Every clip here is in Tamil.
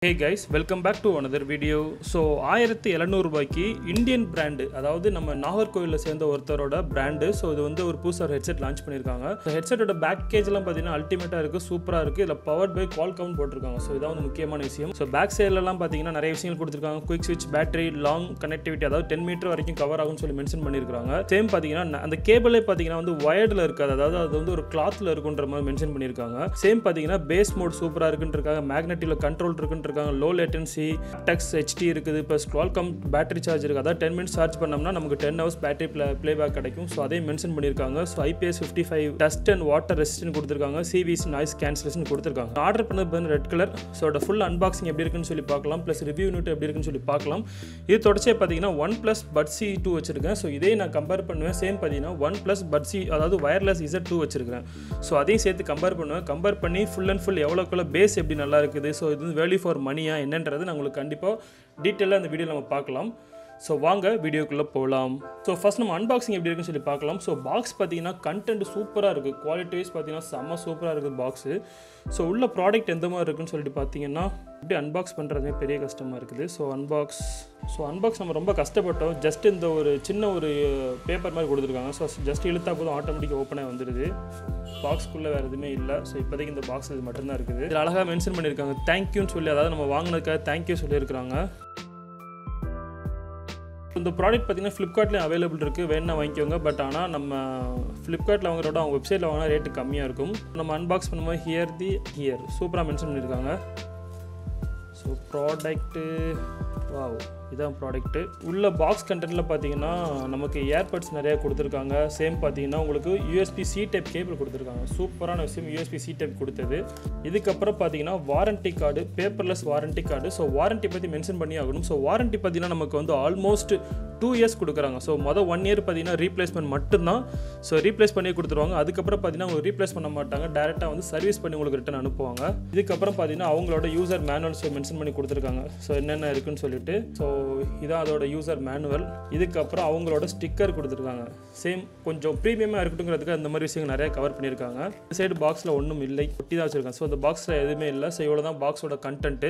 hey guys welcome back to another video so ஆயிரத்தி ரூபாய்க்கு இந்தியன் பிராண்டு அதாவது நம்ம நாகர்கோவிலில் சேர்ந்த ஒருத்தரோட பிராண்டு ஸோ இது வந்து ஒரு புதுசாக ஹெட்செட் லான்ச் பண்ணியிருக்காங்க ஹெட்செட்டோட பேக்கேஜ்லாம் பார்த்தீங்கன்னா அல்டிமேட்டாக இருக்குது சூப்பராக இருக்குது இதில் பவர் பை கால்காம் போட்டிருக்காங்க ஸோ இதான் வந்து முக்கியமான விஷயம் ஸோ பேக் சைட்லலாம் பார்த்தீங்கன்னா நிறைய விஷயங்கள் கொடுத்துருக்காங்க குயிக் ஸ்விட்ச் பேட்டரி லாங் கனெக்டிவிட்டி அதாவது டென் மீட்டர் வரைக்கும் கவர் ஆகும்னு சொல்லி மென்ஷன் பண்ணியிருக்காங்க சேம் பார்த்தீங்கன்னா அந்த கேபிளே பார்த்தீங்கன்னா வந்து வயர்டில் இருக்காது அதாவது அது வந்து ஒரு கிளாத்தில் இருக்குன்ற மாதிரி மென்ஷன் பண்ணியிருக்காங்க சேம் பார்த்தீங்கன்னா பேஸ் மோட் சூப்பராக இருக்குன்றிருக்காங்க மேக்னெட்டில் கண்ட்ரோல் இருக்குன்றிருக்காங்க லோ லேட்டன்சி டெக்ஸ் ஹெச்டி இருக்குது ப்ளஸ் கம் பேட்டரி சார்ஜ் இருக்குது அதாவது டென் மினிட்ஸ் சார்ஜ் பண்ணோம்னா நமக்கு ten hours battery play playback கிடைக்கும் ஸோ அதையும் மென்ஷன் பண்ணியிருக்காங்க so IPS fifty five dust and water resistance கொடுத்துருக்காங்க சிவிசி நாய்ஸ் கேன்சலேஷன் கொடுத்துருக்காங்க ஆர்டர் பண்ணது வந்து ரெட் கலர் ஸோ அதோட ஃபுல் அன்பாக்சிங் எப்படி இருக்குன்னு சொல்லி பார்க்கலாம் ப்ளஸ் ரிவ்யூ யூனிட் எப்படி இருக்குன்னு சொல்லி பார்க்கலாம் இது தொடர்ச்சியாக பார்த்தீங்கன்னா ஒன் ப்ளஸ் பட்சி டூ வச்சிருக்கேன் ஸோ இதே நான் கம்பேர் பண்ணுவேன் சேம் பார்த்தீங்கன்னா ஒன் ப்ளஸ் பட்சி அதாவது வயர்லெஸ் இசட் டூ வச்சிருக்கேன் ஸோ அதையும் சேர்த்து கம்பேர் பண்ணுவேன் கம்பேர் பண்ணி ஃபுல் அண்ட் ஃபுல் எவ்வளோக்குள்ள பேஸ் எப்படி நல்லா இருக்குது ஸோ இது வந்து வேல்யூ ஃபார் மணியா என்னன்றது நான் உங்களுக்கு கண்டிப்பாக டீட்டெயிலாக அந்த வீடியோ நம்ம பார்க்கலாம் ஸோ வாங்க வீடியோக்குள்ளே போகலாம் ஸோ ஃபஸ்ட் நம்ம அன்பாக்சிங் எப்படி இருக்குன்னு சொல்லி பார்க்கலாம் ஸோ பாக்ஸ் பார்த்தீங்கன்னா கண்டென்ட் சூப்பராக இருக்குது குவாலிட்டி வைஸ் பார்த்தீங்கன்னா செம்ம சூப்பராக இருக்குது பாக்ஸு ஸோ உள்ள ப்ராடக்ட் எந்த மாதிரி இருக்குன்னு சொல்லிட்டு பார்த்தீங்கன்னா இப்படி அன்பாக்ஸ் பண்ணுறதுமே பெரிய கஷ்டமாக இருக்குது ஸோ அன்பாக்ஸ் ஸோ அன்பாக்ஸ் நம்ம ரொம்ப கஷ்டப்பட்டோம் ஜஸ்ட் இந்த ஒரு சின்ன ஒரு பேப்பர் மாதிரி கொடுத்துருக்காங்க ஸோ ஜஸ்ட் இழுத்தா போதும் ஆட்டோமேட்டிக்காக ஓப்பனாக வந்துடுது பாக்ஸ்க்குள்ளே வேறு எதுவுமே இல்லை ஸோ இப்போதைக்கு இந்த பாக்ஸ் இது மட்டும்தான் இருக்குது இதில் அழகாக மென்ஷன் பண்ணியிருக்காங்க தேங்க்யூன்னு சொல்லி அதாவது நம்ம வாங்கினதுக்காக தேங்க்யூ சொல்லியிருக்கிறாங்க இந்த ப்ராடக்ட் பார்த்தீங்கன்னா ஃப்ளிப்கார்ட்லேயும் அவைலபிள் இருக்குது வேணா வாங்கிக்கோங்க பட் ஆனால் நம்ம ஃப்ளிப்கார்ட்டில் வாங்குறதோட அவங்க வெப்சைட்டில் வாங்கினா ரேட்டு கம்மியாக இருக்கும் நம்ம அன்பாக்ஸ் பண்ணும்போது ஹியர் தி ஹியர் சூப்பராக மென்ஷன் பண்ணியிருக்காங்க ஸோ ப்ராடக்ட்டு வாவ் இதான் ப்ராடக்ட்டு உள்ள பாக்ஸ் கண்டென்ட்டில் பார்த்தீங்கன்னா நமக்கு ஏர்பட்ஸ் நிறையா கொடுத்துருக்காங்க சேம் பார்த்தீங்கன்னா உங்களுக்கு யூஎஸ்பி சி டைப் கேபிள் கொடுத்துருக்காங்க சூப்பரான விஷயம் யூஎஸ்பி சி டைப் கொடுத்தது இதுக்கப்புறம் பார்த்தீங்கன்னா warranty card paperless warranty card so warranty பற்றி மென்ஷன் பண்ணி ஆகணும் ஸோ வாரண்டி பார்த்தீங்கன்னா நமக்கு வந்து ஆல்மோஸ்ட் டூ இயர்ஸ் கொடுக்குறாங்க ஸோ மொதல் ஒன் இயர் பார்த்தீங்கன்னா ரீப்ளேஸ்மெண்ட் மட்டும்தான் ஸோ ரீப்ளேஸ் பண்ணி கொடுத்துருவாங்க அதுக்கப்புறம் பார்த்தீங்கன்னா உங்களுக்கு ரீப்ளேஸ் பண்ண மாட்டாங்க டேரெக்டாக வந்து சர்வீஸ் பண்ணி உங்களுக்கு ரிட்டன் அனுப்புவாங்க இதுக்கப்புறம் பார்த்தீங்கன்னா அவங்களோட யூசர் மேனுவல்ஸ் மென்ஷன் பண்ணி கொடுத்துருக்காங்க ஸோ என்னென்ன இருக்குன்னு சொல்லிட்டு ஸோ இதான் அதோட யூசர் மேனுவல் இதுக்கப்புறம் அவங்களோட ஸ்டிக்கர் கொடுத்துருக்காங்க சேம் கொஞ்சம் ப்ரீமியமாக இருக்கட்டுங்கிறதுக்கு அந்த மாதிரி விஷயங்கள் நிறைய கவர் பண்ணியிருக்காங்க இந்த சைடு பாக்ஸில் ஒன்றும் இல்லை ஒட்டி தான் வச்சுருக்காங்க ஸோ அந்த பாக்ஸில் எதுவுமே இல்லை ஸோ இவ்வளோ தான் பாக்ஸோட கண்டென்ட்டு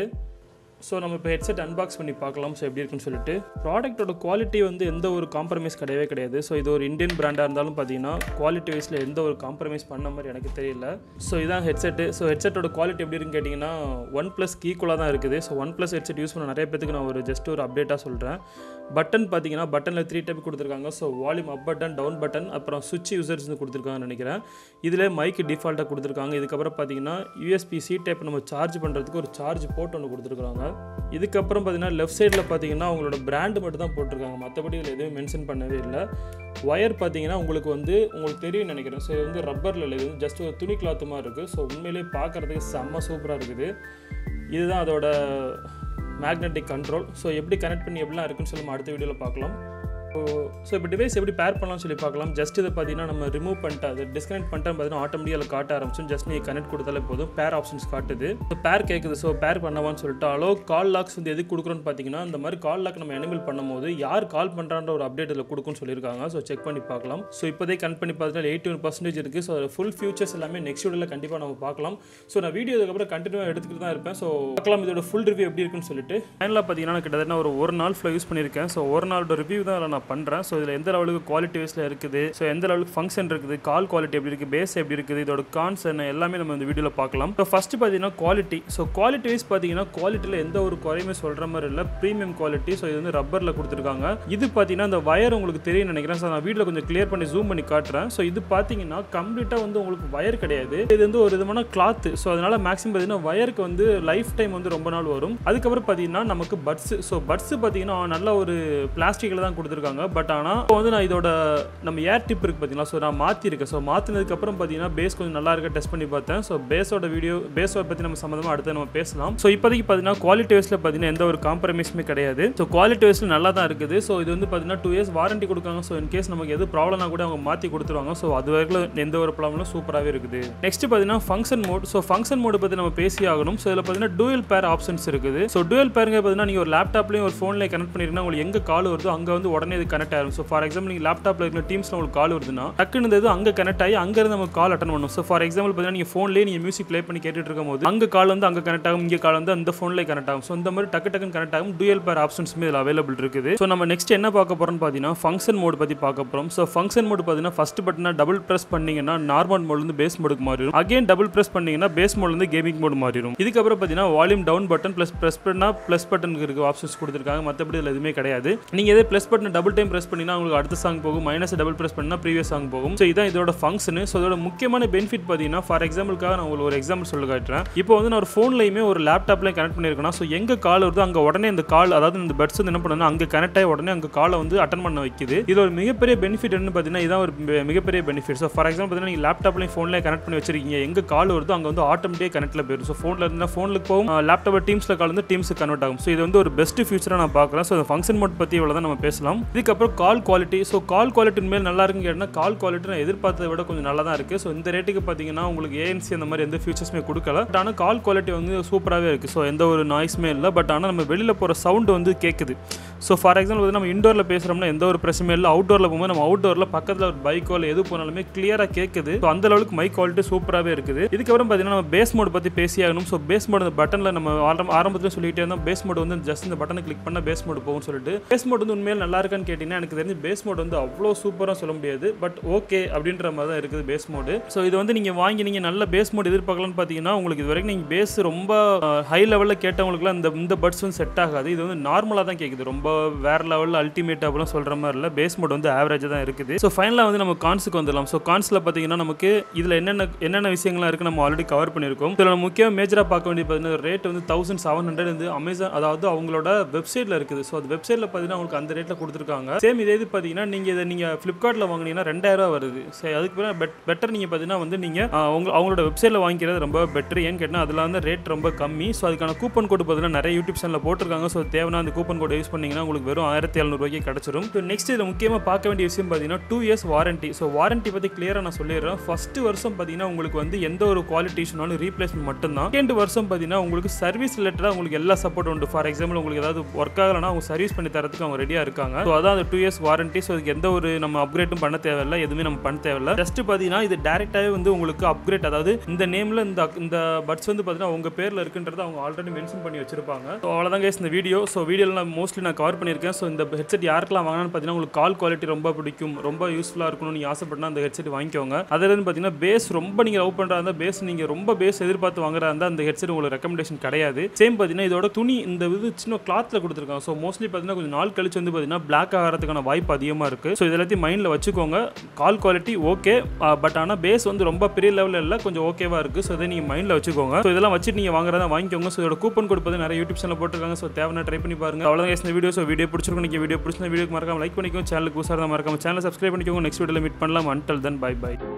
ஸோ நம்ம இப்போ ஹெட்செட் அன்பாக்ஸ் பண்ணி பார்க்கலாம் ஸோ எப்படி இருக்குன்னு சொல்லிட்டு ப்ராடக்ட்டோட குவாலிட்டி வந்து எந்த ஒரு காம்ப்ரமைஸ் கிடையவே கிடையாது ஸோ இது ஒரு இந்தியன் பிராண்டாக இருந்தாலும் பார்த்தீங்கன்னா குவாலிட்டி வைஸில் எந்த ஒரு காம்ப்ரமைஸ் பண்ண மாதிரி எனக்கு தெரியல ஸோ இதான் ஹெட்செட்டு ஸோ ஹெட்செட்டோட குவாலிட்டி எப்படி இருக்குன்னு கேட்டிங்கன்னா ஒன் ப்ளஸ் ஈக்குவலாக தான் இருக்குது so OnePlus headset use பண்ண நிறைய பேத்துக்கு நான் ஒரு ஜஸ்ட் ஒரு அப்டேட்டாக சொல்கிறேன் பட்டன் பார்த்தீங்கன்னா பட்டனில் த்ரீ டைப் கொடுத்துருக்காங்க so volume up button down button அப்புறம் சுவிட்ச் யூசர்ஸ் கொடுத்துருக்காங்கன்னு நினைக்கிறேன் இதில் மைக் டிஃபால்ட்டாக கொடுத்துருக்காங்க இதுக்கப்புறம் பார்த்தீங்கன்னா யூஎஸ்பி சி டைப் நம்ம சார்ஜ் பண்ணுறதுக்கு ஒரு சார்ஜ் போர்ட் ஒன்று கொடுத்துருக்காங்க இதுக்கப்புறம் பார்த்தீங்கன்னா லெஃப்ட் சைடில் பார்த்தீங்கன்னா அவங்களோட பிராண்டு மட்டும் தான் போட்டிருக்காங்க மற்றபடி இதில் எதுவும் மென்ஷன் பண்ணவே இல்லை ஒயர் பார்த்தீங்கன்னா உங்களுக்கு வந்து உங்களுக்கு தெரியும் நினைக்கிறேன் ஸோ இது வந்து ரப்பரில் இல்லை இது வந்து ஜஸ்ட் ஒரு துணி கிளாத்து மாதிரி இருக்குது ஸோ உண்மையிலேயே பார்க்குறதுக்கு செம்ம சூப்பராக இருக்குது இதுதான் அதோட மேக்னெட்டிக் கண்ட்ரோல் ஸோ எப்படி கனெக்ட் பண்ணி எப்படிலாம் இருக்குன்னு சொல்லி நம்ம அடுத்த வீடியோவில் பார்க்கலாம் ஸோ ஸோ இப்போ டிவைஸ் எப்படி பேர் பண்ணலாம்னு சொல்லி பார்க்கலாம் ஜஸ்ட் இதை பார்த்தீங்கன்னா நம்ம ரிமூவ் பண்ணிட்டு அதை டிஸ்கனெக்ட் பண்ணிட்டு பார்த்தீங்கன்னா ஆட்டோமேட்டிக்காக காட்ட ஆரம்பிச்சும் ஜஸ்ட் நீங்கள் கனெக்ட் கொடுத்தாலே போதும் பேர் ஆப்ஷன்ஸ் காட்டுது ஸோ பேர் கேட்குது ஸோ பேர் பண்ணவான்னு சொல்லிட்டு அளோ கால் லாக்ஸ் வந்து எதுக்கு கொடுக்குறோன்னு பார்த்தீங்கன்னா இந்த மாதிரி கால் லாக் நம்ம எனேபிள் பண்ணும்போது யார் கால் பண்ணுறான்ற ஒரு அப்டேட் இதில் கொடுக்குன்னு சொல்லியிருக்காங்க ஸோ செக் பண்ணி பார்க்கலாம் ஸோ இப்போதே கனெக்ட் பண்ணி பார்த்தீங்கன்னா எயிட்டி ஒன் பர்சன்டேஜ் இருக்குது ஸோ ஃபுல் ஃபியூச்சர்ஸ் எல்லாமே நெக்ஸ்ட் வீடியோவில் கண்டிப்பாக நம்ம பார்க்கலாம் ஸோ நான் வீடியோ இதுக்கப்புறம் கண்டினியூவாக எடுத்துக்கிட்டு தான் இருப்பேன் ஸோ பார்க்கலாம் இதோட ஃபுல் ரிவ்யூ எப்படி இருக்குன்னு சொல்லிட்டு ஃபைனலாக பார்த்தீங்கன்னா நான் கிட்டத்தட்ட ஒரு ஒரு நாள் ஃபுல்லாக யூஸ் பண்ணியிருக்கேன் ஸோ ஒரு நாளோட ரிவ்யூ தான் இதில் நான் பண்ணுறேன் ஸோ இதில் எந்த லெவலுக்கு குவாலிட்டி வைஸில் இருக்குது ஸோ எந்த லெவலுக்கு ஃபங்க்ஷன் இருக்குது கால் குவாலிட்டி எப்படி இருக்குது பேஸ் எப்படி இருக்குது இதோட கான்ஸ் என்ன எல்லாமே நம்ம இந்த வீடியோவில் பார்க்கலாம் ஸோ ஃபஸ்ட்டு பார்த்தீங்கன்னா குவாலிட்டி ஸோ குவாலிட்டி வைஸ் பார்த்தீங்கன்னா குவாலிட்டியில் எந்த ஒரு குறையுமே சொல்கிற மாதிரி இல்லை ப்ரீமியம் குவாலிட்டி ஸோ இது வந்து ரப்பரில் கொடுத்துருக்காங்க இது பார்த்தீங்கன்னா அந்த வயர் உங்களுக்கு தெரியும் நினைக்கிறேன் ஸோ நான் வீட்டில் கொஞ்சம் கிளியர் பண்ணி ஜூம் பண்ணி காட்டுறேன் ஸோ இது பார்த்தீங்கன்னா கம்ப்ளீட்டாக வந்து உங்களுக்கு வயர் கிடையாது இது வந்து ஒரு விதமான கிளாத் ஸோ அதனால மேக்ஸிமம் பார்த்தீங்கன்னா வயருக்கு வந்து லைஃப் டைம் வந்து ரொம்ப நாள் வரும் அதுக்கப்புறம் பார்த்தீங்கன்னா நமக்கு பட்ஸ் ஸோ பட்ஸ் பார்த்தீங்கன்னா நல்ல ஒரு பிளாஸ்டிக்கில் தான் கொடுத்துருக்காங்க பட் ஆனால் இப்போ வந்து நான் இதோட நம்ம ஏர் டிப் இருக்குது பார்த்தீங்களா ஸோ நான் மாற்றிருக்கேன் ஸோ மாற்றினதுக்கப்புறம் பார்த்தீங்கன்னா பேஸ் கொஞ்சம் நல்லா இருக்க டெஸ்ட் பண்ணி பார்த்தேன் ஸோ பேஸோட வீடியோ பேஸோட பற்றி நம்ம சம்மந்தமாக அடுத்து நம்ம பேசலாம் ஸோ இப்போதைக்கு பார்த்தீங்கன்னா குவாலிட்டி வைஸில் பார்த்தீங்கன்னா எந்த ஒரு காம்ப்ரமைஸுமே கிடையாது ஸோ குவாலிட்டி வைஸில் நல்லா தான் இருக்குது ஸோ இது வந்து பார்த்தீங்கன்னா டூ இயர்ஸ் வாரண்டி கொடுக்காங்க ஸோ இன் கேஸ் நமக்கு எது ப்ராப்ளம்னா கூட அவங்க மாற்றி கொடுத்துருவாங்க ஸோ அது வரைக்கும் எந்த ஒரு ப்ராப்ளமும் சூப்பராகவே இருக்குது நெக்ஸ்ட் பார்த்தீங்கன்னா function mode so function mode பற்றி நம்ம பேசி ஆகணும் ஸோ இதில் பார்த்தீங்கன்னா டூயல் பேர் ஆப்ஷன்ஸ் இருக்குது ஸோ டூயல் பேருங்க பார்த்தீங்கன்னா நீங்கள் ஒரு லேப்டாப்லேயும் ஒரு ஃபோன்லேயும் கனெக்ட் பண்ணிருந்தா உங்களுக்கு எங்கே கால் வருதோ அங்கே வந்து உடனே இது இது கனெக்ட் ஆகும் ஸோ ஃபார் எக்ஸாம்பிள் நீங்கள் லேப்டாப்பில் இருக்கிற டீம்ஸில் உங்களுக்கு கால் வருதுன்னா டக்குன்னு இந்த இது அங்கே கனெக்ட் ஆகி அங்கேருந்து நம்ம கால் அட்டன் பண்ணும் ஸோ ஃபார் எக்ஸாம்பிள் பார்த்தீங்கன்னா நீங்கள் ஃபோன்லேயே நீங்கள் மியூசிக் ப்ளே பண்ணி கேட்டுட்டு இருக்கும் போது அங்கே கால் வந்து அங்கே கனெக்ட் ஆகும் இங்கே கால் வந்து அந்த ஃபோன்லேயே கனெக்ட் ஆகும் ஸோ இந்த மாதிரி டக்கு டக்குன்னு கனெக்ட் ஆகும் டூயல் பேர் ஆப்ஷன்ஸுமே இதில் அவைலபிள் இருக்குது ஸோ நம்ம நெக்ஸ்ட் என்ன பார்க்க போகிறோம்னு பார்த்தீங்கன்னா ஃபங்க்ஷன் மோட் பற்றி பார்க்க போகிறோம் ஸோ ஃபங்க்ஷன் மோட் பார்த்தீங்கன்னா ஃபஸ்ட் பட்டனா டபுள் ப்ரெஸ் பண்ணிங்கன்னா நார்மல் மோட்லேருந்து பேஸ் மோடுக்கு மாறிடும் அகைன் டபுள் ப்ரெஸ் பண்ணிங்கன்னா பேஸ் மோட்லேருந்து கேமிங் மோட் மாறிடும் இதுக்கப்புறம் பார்த்தீங்கன்னா volume down button plus press பண்ணால் ப்ளஸ் பட்டனுக்கு இருக்க ஆப்ஷன்ஸ் கொடுத்துருக்காங்க மற்றபடி இதில் எதுவுமே கிடையாது நீங்கள் எதே plus button double time press பண்ணினா உங்களுக்கு அடுத்த சாங் போகும் மைனஸ் டபுள் ப்ரெஸ் பண்ணால் ப்ரீவியஸ் சாங் போகும் ஸோ இதான் இதோட ஃபங்க்ஷன் ஸோ இதோட முக்கியமான பெனிஃபிட் பார்த்தீங்கன்னா ஃபார் எக்ஸாம்பிளுக்காக நான் உங்களுக்கு ஒரு எக்ஸாம்பிள் சொல்ல காட்டுறேன் இப்போ வந்து நான் ஒரு ஃபோன்லையுமே ஒரு லேப்டாப்லேயும் கனெக்ட் பண்ணியிருக்கேன்னா ஸோ எங்கே கால் வருதோ அங்கே உடனே இந்த கால் அதாவது இந்த பட்ஸ் வந்து என்ன பண்ணுன்னா அங்கே கனெக்ட் ஆகி உடனே அங்கே காலை வந்து அட்டன் பண்ண வைக்குது இது ஒரு மிகப்பெரிய பெனிஃபிட் என்ன பார்த்தீங்கன்னா இதான் ஒரு மி- மிகப்பெரிய பெனிஃபிட் ஸோ ஃபார் எக்ஸாம்பிள் பார்த்தீங்கன்னா நீங்கள் லேப்டாப்லையும் ஃபோன்லேயே கனெக்ட் பண்ணி வச்சிருக்கீங்க எங்கே கால் வருதோ அங்கே வந்து ஆட்டோமேட்டிக் கனெக்ட்டில் போயிடும் ஸோ ஃபோனில் இருந்தால் ஃபோனுக்கு போகும் லேப்டாப் டீம்ஸில் கால் வந்து டீம்ஸுக்கு கன்வெர்ட் ஆகும் ஸோ இது வந்து ஒரு பெஸ்ட் ஃபியூச்சராக நான் பார்க்குறேன் ஸோ இந்த ஃபங்க்ஷன் மோட் பற்றி இவ்வளோ தான் நம்ம பேசலாம் இதுக்கப்புறம் call quality so call quality மேல் நல்லா இருக்குன்னு கேட்டால் கால் குவாலிட்டி நான் எதிர்பார்த்ததை விட கொஞ்சம் நல்லா தான் இருக்குது ஸோ இந்த ரேட்டுக்கு பார்த்தீங்கன்னா உங்களுக்கு ஏஎன்சி அந்த மாதிரி எந்த ஃபியூச்சர்ஸுமே கொடுக்கல பட் ஆனால் கால் குவாலிட்டி வந்து சூப்பராகவே இருக்குது ஸோ எந்த ஒரு நாய்ஸுமே இல்லை பட் ஆனால் நம்ம வெளியில் போகிற சவுண்டு வந்து கேட்குது ஸோ ஃபார் எக்ஸாம்பிள் வந்து நம்ம இண்டோரில் பேசுகிறோம்னா எந்த ஒரு பிரச்சனையும் இல்லை அவுட்டோரில் போகும்போது நம்ம அவுட்டோரில் பக்கத்தில் ஒரு பைக்கோ இல்லை எது போனாலுமே கிளியராக கேட்குது ஸோ அந்த லெவலுக்கு மைக் குவாலிட்டி சூப்பராகவே இருக்குது இதுக்கப்புறம் பார்த்தீங்கன்னா நம்ம பேஸ் மோட் பற்றி பேசியாகணும் ஸோ பேஸ் மோட் அந்த பட்டனில் நம்ம ஆரம்ப ஆரம்பத்தில் சொல்லிட்டே இருந்தோம் பேஸ் மோட் வந்து ஜஸ்ட் இந்த பட்டனை கிளிக் பண்ணால் பேஸ் மோட் போகும்னு சொல்லிட்டு பேஸ் மோட் வந்து உண்மையில் நல்லா இருக்கான்னு கேட்டிங்கன்னா எனக்கு தெரிஞ்சு பேஸ் மோட் வந்து அவ்வளோ சூப்பராக சொல்ல முடியாது பட் ஓகே அப்படின்ற மாதிரி தான் இருக்குது பேஸ் மோடு ஸோ இது வந்து நீங்கள் வாங்கி நீங்கள் நல்ல பேஸ் மோட் எதிர்பார்க்கலாம்னு பார்த்தீங்கன்னா உங்களுக்கு இது வரைக்கும் நீங்கள் பேஸ் ரொம்ப ஹை லெவலில் கேட்டவங்களுக்குலாம் இந்த இந்த பட்ஸ் வந்து செட் ஆகாது இது வந்து நார்மலாக தான் கேட்குது ரொம்ப வேற லெவலில் அல்டிமேட் அப்படிலாம் சொல்கிற மாதிரி இல்லை பேஸ் மோட் வந்து ஆவரேஜாக தான் இருக்குது ஸோ ஃபைனலாக வந்து நம்ம கான்ஸுக்கு வந்துடலாம் ஸோ கான்ஸில் பார்த்தீங்கன்னா நமக்கு இதில் என்னென்ன என்னென்ன விஷயங்கள்லாம் இருக்குது நம்ம ஆல்ரெடி கவர் பண்ணியிருக்கோம் இதில் முக்கியம் மேஜராக பார்க்க வேண்டிய பார்த்தீங்கன்னா ரேட் வந்து தௌசண்ட் செவன் ஹண்ட்ரட் வந்து அமேசான் அதாவது அவங்களோட வெப்சைட்டில் இருக்குது ஸோ அது வெப்சைட்டில் பார்த்தீங்கன்னா உங்களுக்கு அந்த ரேட்டில் கொடுத்துருக்காங்க சேம் இதே இது பார்த்தீங்கன்னா நீங்கள் இதை நீங்கள் ஃப்ளிப்கார்ட்டில் வாங்கினீங்கன்னா ரெண்டாயிரம் வருது சரி அதுக்கு பிறகு பெட் பெட்டர் நீங்கள் பார்த்தீங்கன்னா வந்து நீங்கள் அவங்க அவங்களோட வெப்சைட்டில் வாங்கிக்கிறது ரொம்ப பெட்டர் ஏன்னு கேட்டால் அதில் வந்து ரேட் ரொம்ப கம்மி ஸோ அதுக்கான கூப்பன் கோடு பார்த்தீங்கன்னா நிறைய யூடியூப் சேனலில் போட்டிருக்காங்க ஸோ தேவையான அந்த கூப்பன் கோடு யூஸ் பண்ணீங்கன்னா உங்களுக்கு வெறும் ஆயிரத்தி எழுநூறுவாய்க்கு கிடச்சிரும் ஸோ நெக்ஸ்ட் இதில் முக்கியமாக பார்க்க வேண்டிய விஷயம் பார்த்தீங்கன்னா two years warranty so warranty பற்றி கிளியராக நான் சொல்லிடுறேன் ஃபர்ஸ்ட் வருஷம் பார்த்தீங்கன்னா உங்களுக்கு வந்து எந்த ஒரு குவாலிட்டி இஷ்யூனாலும் ரீப்ளேஸ்மெண்ட் மட்டும்தான் செகண்ட் வருஷம் பார்த்தீங்கன்னா உங்களுக்கு சர்வீஸ் ரிலேட்டடாக உங்களுக்கு எல்லா சப்போர்ட் உண்டு ஃபார் எக்ஸாம்பிள் உங்களுக்கு ஏதாவது ஒர்க் ஆகலைன்னா அவங்க சர்வீஸ் பண்ணி தரதுக்கு அவங்க ரெடியாக இருக்காங்க ஸோ அதான் அந்த டூ இயர்ஸ் வாரண்டி ஸோ அதுக்கு எந்த ஒரு நம்ம அப்கிரேட்டும் பண்ண தேவையில்லை எதுவுமே நம்ம பண்ண தேவையில்லை ஜஸ்ட் பார்த்தீங்கன்னா இது டேரெக்டாகவே வந்து உங்களுக்கு அப்கிரேட் அதாவது இந்த நேமில் இந்த இந்த பட்ஸ் வந்து பார்த்தீங்கன்னா உங்கள் பேரில் இருக்குன்றது அவங்க ஆல்ரெடி மென்ஷன் பண்ணி வச்சிருப்பாங்க ஸோ அவ்வளோதான் guys இந்த வீடியோ ஸோ வீடியோவில் நான் மோஸ்ட்லி நான் கவர் பண்ணியிருக்கேன் ஸோ இந்த ஹெட்செட் யாருக்கெல்லாம் வாங்கினான்னு பார்த்தீங்கன்னா உங்களுக்கு கால் குவாலிட்டி ரொம்ப பிடிக்கும் ரொம்ப யூஸ்ஃபுல்லாக இருக்கணும்னு நீங்கள் ஆசைப்பட்டா அந்த ஹெட்செட் வாங்கிக்கோங்க அதில் இருந்து பார்த்தீங்கன்னா பேஸ் ரொம்ப நீங்கள் லவ் பண்ணுறா இருந்தால் பேஸ் நீங்கள் ரொம்ப பேஸ் எதிர்பார்த்து வாங்குறா இருந்தால் அந்த ஹெட்செட் உங்களுக்கு ரெக்கமெண்டேஷன் கிடையாது சேம் பார்த்தீங்கன்னா இதோட துணி இந்த இது சின்ன கிளாத்தில் கொடுத்துருக்காங்க ஸோ மோஸ்ட்லி பார்த்தீங்கன்னா கொஞ்சம் நாள் கழிச்சு வந்து பார்த்தீங்கன்னா பிளாக் ஆகிறதுக்கான வாய்ப்பு அதிகமாக இருக்குது ஸோ இது எல்லாத்தையும் மைண்டில் வச்சுக்கோங்க கால் குவாலிட்டி ஓகே பட் ஆனால் பேஸ் வந்து ரொம்ப பெரிய லெவலில் இல்லை கொஞ்சம் ஓகேவா இருக்குது ஸோ இதை நீங்கள் மைண்டில் வச்சுக்கோங்க ஸோ இதெல்லாம் வச்சுட்டு நீங்கள் வாங்குறதா வாங்கிக்கோங்க ஸோ இதோட கூப்பன் கொடுப்பது நிறைய யூடியூப் சேனல் போட்டிருக்காங்க ஸோ தேவையான ட்ரை பண்ணி பாருங்க அவ்வளோதான் guys இந்த வீடியோ ஸோ வீடியோ பிடிச்சிருக்கும் நீங்கள் வீடியோ பிடிச்சிருந்த வீடியோக்கு மறக்காம லைக் பண்ணிக்கோங்க சேனலுக்கு புதுசாக மறக்காம சேனல் சப்ஸ்கிரைப் பண்ணிக்கோங்க நெக்ஸ்ட் வீடியோவில் மீட் பண்ணலாம் அன்டல் தென் பை பை